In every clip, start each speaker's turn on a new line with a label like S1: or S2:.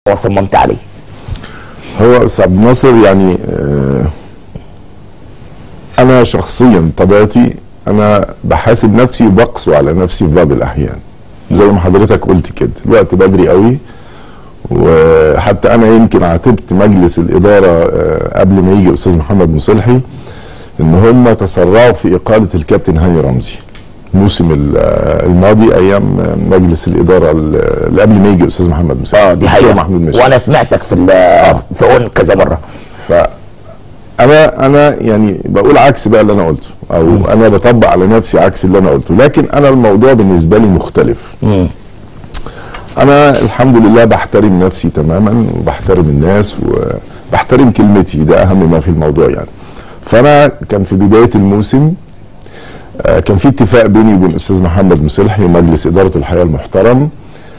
S1: وصممت عليه
S2: هو استاذ عبد الناصر يعني آه، انا شخصيا طبيعتي انا بحاسب نفسي وبقسو على نفسي في بعض الاحيان زي ما حضرتك قلت كده الوقت بدري قوي وحتى انا يمكن عاتبت مجلس الاداره آه، قبل ما يجي استاذ محمد مصلحي ان هم تسرعوا في اقاله الكابتن هاني رمزي الموسم ال- آه، الماضي ايام مجلس الاداره اللي قبل ما يجي استاذ محمد مصلحي
S1: اه دي
S2: دكتور
S1: حقيقه
S2: محمود مشاري
S1: وانا سمعتك في ال- في اون كذا مره
S2: ف انا انا يعني بقول عكس بقى اللي انا قلته او انا بطبق على نفسي عكس اللي انا قلته لكن انا الموضوع بالنسبه لي مختلف انا الحمد لله بحترم نفسي تماما وبحترم الناس وبحترم كلمتي ده اهم ما في الموضوع يعني فانا كان في بدايه الموسم آه، كان في اتفاق بيني وبين الاستاذ محمد مصلحي ومجلس اداره الحياه المحترم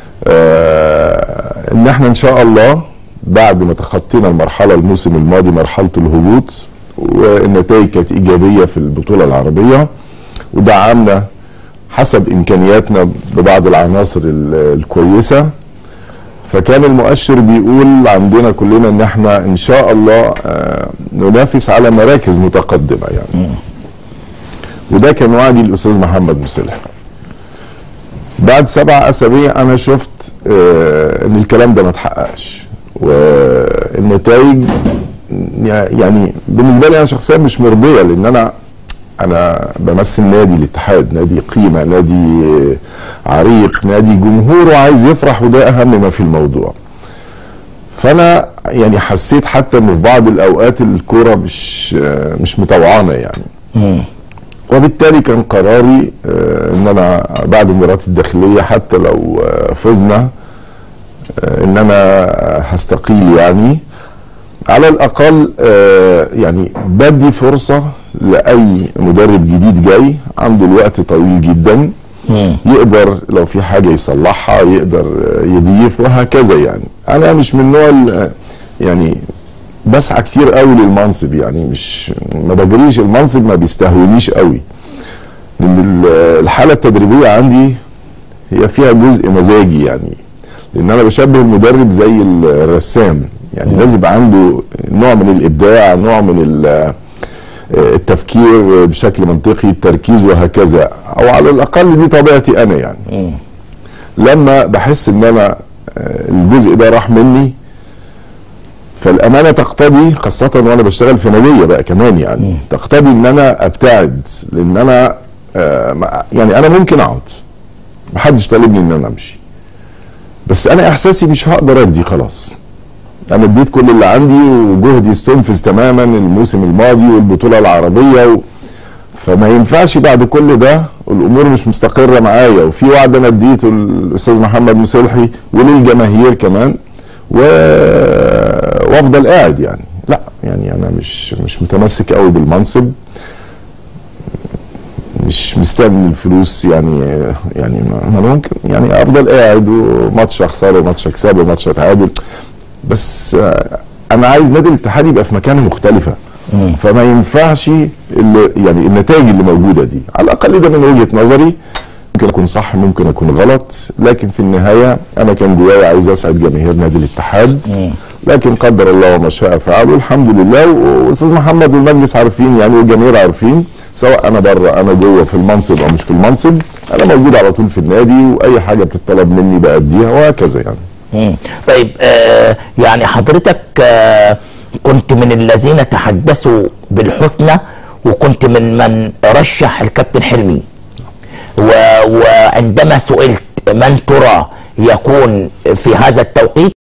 S2: آه، ان احنا ان شاء الله بعد ما تخطينا المرحله الموسم الماضي مرحله الهبوط والنتائج كانت ايجابيه في البطوله العربيه ودعمنا حسب امكانياتنا ببعض العناصر ال- الكويسه فكان المؤشر بيقول عندنا كلنا ان احنا ان شاء الله آه، ننافس على مراكز متقدمه يعني وده كان وعدي الاستاذ محمد مصلح بعد سبع اسابيع انا شفت آه، ان الكلام ده ما اتحققش والنتائج يعني بالنسبه لي انا شخصيا مش مرضيه لان انا انا بمثل نادي الاتحاد نادي قيمه نادي عريق نادي جمهوره عايز يفرح وده اهم ما في الموضوع فانا يعني حسيت حتى ان في بعض الاوقات الكوره مش مش مطوعانه يعني وبالتالي كان قراري آه، ان انا بعد المباريات الداخليه حتى لو آه، فزنا آه، ان انا هستقيل يعني على الاقل آه، يعني بدي فرصه لاي مدرب جديد جاي عنده الوقت طويل جدا يقدر لو في حاجه يصلحها يقدر آه، يضيف وهكذا يعني انا مش من النوع ال- يعني بسعى كتير قوي للمنصب يعني مش ما بجريش المنصب ما بيستهونيش قوي لان ال- الحاله التدريبيه عندي هي فيها جزء مزاجي يعني لان انا بشبه المدرب زي الرسام يعني لازم يبقى عنده نوع من الابداع نوع من ال- التفكير بشكل منطقي التركيز وهكذا او على الاقل دي طبيعتي انا يعني لما بحس ان انا آه، الجزء ده راح مني فالامانه تقتضي خاصه وانا بشتغل في ناديه بقى كمان يعني تقتضي ان انا ابتعد لان انا آه، ما- يعني انا ممكن اقعد محدش طالبني ان انا امشي بس انا احساسي مش هقدر ادي خلاص انا اديت كل اللي عندي وجهدي استنفذ تماما الموسم الماضي والبطوله العربيه و... فما ينفعش بعد كل ده الامور مش مستقره معايا وفي وعد انا اديته الاستاذ محمد مصلحي وللجماهير كمان و... وافضل قاعد يعني لا يعني انا مش مش متمسك قوي بالمنصب مش مستني الفلوس يعني يعني ما أنا ممكن يعني افضل قاعد وماتش اخسره وماتش اكسبه وماتش اتعادل بس آه، انا عايز نادي الاتحاد يبقى في مكانه مختلفه فما ينفعش اللي يعني النتائج اللي موجوده دي على الاقل ده من وجهه نظري ممكن اكون صح ممكن اكون غلط لكن في النهايه انا كان جوايا عايز اسعد جماهير نادي الاتحاد لكن قدر الله وما شاء فعل والحمد لله واستاذ محمد والمجلس عارفين يعني والجماهير عارفين سواء انا بره انا جوه في المنصب او مش في المنصب انا موجود على طول في النادي واي حاجه بتطلب مني باديها وهكذا يعني
S1: مم. طيب آه يعني حضرتك آه كنت من الذين تحدثوا بالحسنى وكنت من من رشح الكابتن حلمي و وعندما سئلت من ترى يكون في هذا التوقيت